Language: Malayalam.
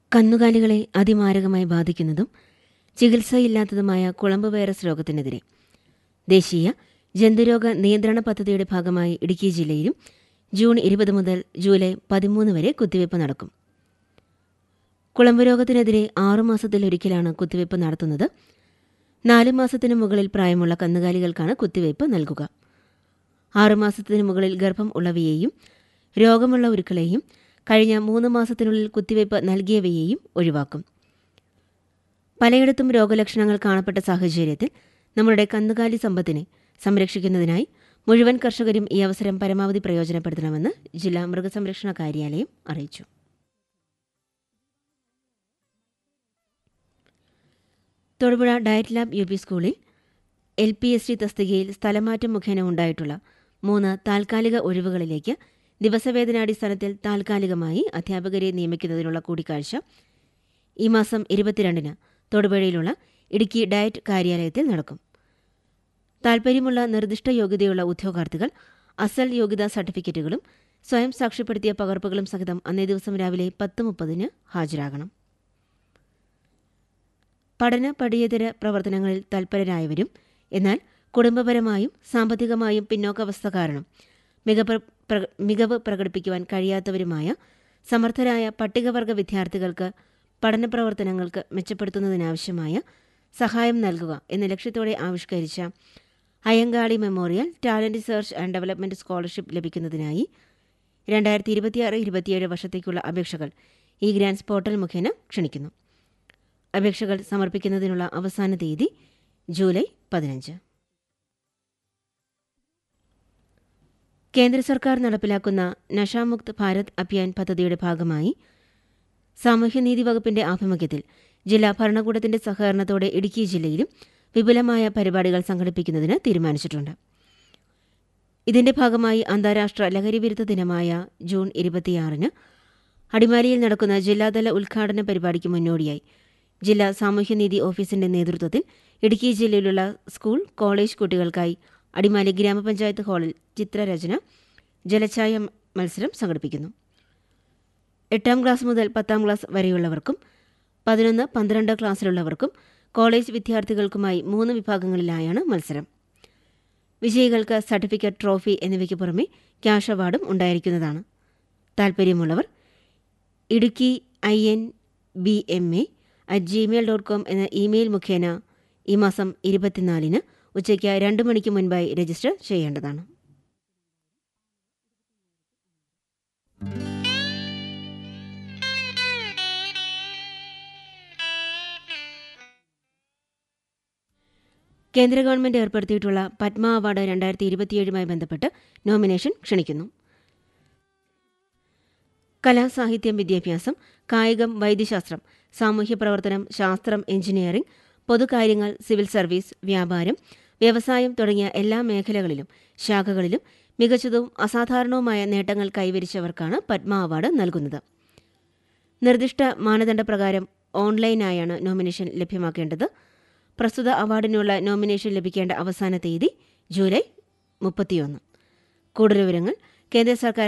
കന്നുകാലികളെ അതിമാരകമായി ബാധിക്കുന്നതും ചികിത്സയില്ലാത്തതുമായ കുളമ്പ് വൈറസ് രോഗത്തിനെതിരെ ദേശീയ ജന്തുരോഗ നിയന്ത്രണ പദ്ധതിയുടെ ഭാഗമായി ഇടുക്കി ജില്ലയിലും ജൂൺ ഇരുപത് മുതൽ ജൂലൈ പതിമൂന്ന് വരെ കുത്തിവയ്പ് നടക്കും കുളമ്പ് രോഗത്തിനെതിരെ ആറുമാസത്തിലൊരിക്കലാണ് കുത്തിവയ്പ് നടത്തുന്നത് നാല് മാസത്തിനു മുകളിൽ പ്രായമുള്ള കന്നുകാലികൾക്കാണ് കുത്തിവയ്പ് നൽകുക ആറുമാസത്തിനു മുകളിൽ ഗർഭം ഉള്ളവയെയും രോഗമുള്ള ഉരുക്കളെയും കഴിഞ്ഞ മൂന്ന് മാസത്തിനുള്ളിൽ കുത്തിവയ്പ് നൽകിയവയെയും ഒഴിവാക്കും പലയിടത്തും രോഗലക്ഷണങ്ങൾ കാണപ്പെട്ട സാഹചര്യത്തിൽ നമ്മുടെ കന്നുകാലി സമ്പത്തിനെ സംരക്ഷിക്കുന്നതിനായി മുഴുവൻ കർഷകരും ഈ അവസരം പരമാവധി പ്രയോജനപ്പെടുത്തണമെന്ന് ജില്ലാ മൃഗസംരക്ഷണ കാര്യാലയം അറിയിച്ചു Thodupuzha DIET lab U P സ്കൂളിൽ എൽ പി എസ് ടി തസ്തികയിൽ സ്ഥലമാറ്റം മുഖേന ഉണ്ടായിട്ടുള്ള മൂന്ന് താൽക്കാലിക ഒഴിവുകളിലേക്ക് ദിവസവേതനാടിസ്ഥാനത്തിൽ താൽക്കാലികമായി അധ്യാപകരെ നിയമിക്കുന്നതിനുള്ള കൂടിക്കാഴ്ച ഈ മാസം ഇരുപത്തിരണ്ടിന് തൊടുപുഴയിലുള്ള ഇടുക്കി ഡയറ്റ് കാര്യാലയത്തിൽ നടക്കും താൽപ്പര്യമുള്ള നിർദ്ദിഷ്ട യോഗ്യതയുള്ള ഉദ്യോഗാർത്ഥികൾ അസൽ യോഗ്യതാ സർട്ടിഫിക്കറ്റുകളും സ്വയം സാക്ഷ്യപ്പെടുത്തിയ പകർപ്പുകളും സഹിതം അന്നേ ദിവസം രാവിലെ പത്ത് മുപ്പതിന് ഹാജരാകണം പഠന പഠിയേതര പ്രവർത്തനങ്ങളിൽ തൽപരരായവരും എന്നാൽ കുടുംബപരമായും സാമ്പത്തികമായും പിന്നോക്കാവസ്ഥ കാരണം മികവ് പ്ര- മികവ് പ്രകടിപ്പിക്കുവാൻ കഴിയാത്തവരുമായ സമർത്ഥരായ പട്ടികവർഗ വിദ്യാർത്ഥികൾക്ക് പഠന പ്രവർത്തനങ്ങൾക്ക് മെച്ചപ്പെടുത്തുന്നതിനാവശ്യമായ സഹായം നൽകുക എന്ന ലക്ഷ്യത്തോടെ ആവിഷ്കരിച്ച Ayyankali memorial talent search and development scholarship ലഭിക്കുന്നതിനായി രണ്ടായിരത്തി ഇരുപത്തിയാറ് ഇരുപത്തിയേഴ് വർഷത്തേക്കുള്ള അപേക്ഷകൾ ഈ ഗ്രാൻസ് പോർട്ടൽ മുഖേന ക്ഷണിക്കുന്നു അപേക്ഷകൾ സമർപ്പിക്കുന്നതിനുള്ള അവസാന തീയതി ജൂലൈ പതിനഞ്ച് കേന്ദ്ര സർക്കാർ നടപ്പിലാക്കുന്ന നഷാമുക്ത് ഭാരത് അഭിയാൻ പദ്ധതിയുടെ ഭാഗമായി സാമൂഹ്യനീതി വകുപ്പിന്റെ ആഭിമുഖ്യത്തിൽ ജില്ലാ ഭരണകൂടത്തിന്റെ സഹകരണത്തോടെ ഇടുക്കി ജില്ലയിലും വിപുലമായ പരിപാടികൾ സംഘടിപ്പിക്കുന്നതിന് തീരുമാനിച്ചിട്ടുണ്ട് ഇതിന്റെ ഭാഗമായി അന്താരാഷ്ട്ര ലഹരിവിരുദ്ധ ദിനമായ ജൂൺ ഇരുപത്തിയാറിന് അടിമാലിയിൽ നടക്കുന്ന ജില്ലാതല ഉദ്ഘാടന പരിപാടിക്ക് മുന്നോടിയായി ജില്ലാ സാമൂഹ്യനീതി ഓഫീസിന്റെ നേതൃത്വത്തിൽ ഇടുക്കി ജില്ലയിലുള്ള സ്കൂൾ കോളേജ് കുട്ടികൾക്കായി അടിമാലി ഗ്രാമപഞ്ചായത്ത് ഹാളിൽ ചിത്രരചന ജലഛായ മത്സരം സംഘടിപ്പിക്കുന്നു എട്ടാം ക്ലാസ് മുതൽ പത്താം ക്ലാസ് വരെയുള്ളവർക്കും പതിനൊന്ന് പന്ത്രണ്ട് ക്ലാസ്സിലുള്ളവർക്കും കോളേജ് വിദ്യാർത്ഥികൾക്കുമായി മൂന്ന് വിഭാഗങ്ങളിലായാണ് മത്സരം വിജയികൾക്ക് സർട്ടിഫിക്കറ്റ് ട്രോഫി എന്നിവയ്ക്ക് പുറമെ ക്യാഷ് അവാർഡും ഉണ്ടായിരിക്കുന്നതാണ് താൽപ്പര്യമുള്ളവർ Idukki I N B M A at Gmail dot com എന്ന ഇമെയിൽ മുഖേന ഈ മാസം ഇരുപത്തിനാലിന് ഉച്ചയ്ക്ക് രണ്ട് മണിക്ക് മുൻപായി രജിസ്റ്റർ ചെയ്യേണ്ടതാണ് കേന്ദ്ര ഗവൺമെന്റ് ഏർപ്പെടുത്തിയിട്ടുള്ള പത്മ അവാർഡ് രണ്ടായിരത്തി ഇരുപത്തിയേഴുമായി ബന്ധപ്പെട്ട് നോമിനേഷൻ ക്ഷണിക്കുന്നു കലാ സാഹിത്യം വിദ്യാഭ്യാസം കായികം വൈദ്യശാസ്ത്രം സാമൂഹ്യ പ്രവർത്തനം ശാസ്ത്രം എഞ്ചിനീയറിംഗ് പൊതുകാര്യങ്ങൾ സിവിൽ സർവീസ് വ്യാപാരം വ്യവസായം തുടങ്ങിയ എല്ലാ മേഖലകളിലും ശാഖകളിലും മികച്ചതും അസാധാരണവുമായ നേട്ടങ്ങൾ കൈവരിച്ചവർക്കാണ് പത്മ അവാർഡ് നൽകുന്നത് നിർദ്ദിഷ്ട മാനദണ്ഡപ്രകാരം ഓൺലൈനായാണ് നോമിനേഷൻ ലഭ്യമാക്കേണ്ടത് പ്രസ്തുത അവാർഡിനുള്ള നോമിനേഷൻ ലഭിക്കേണ്ട അവസാന തീയതി ജൂലൈ മുപ്പത്തിയൊന്ന് കൂടുതൽ വിവരങ്ങൾ കേന്ദ്ര സർക്കാർ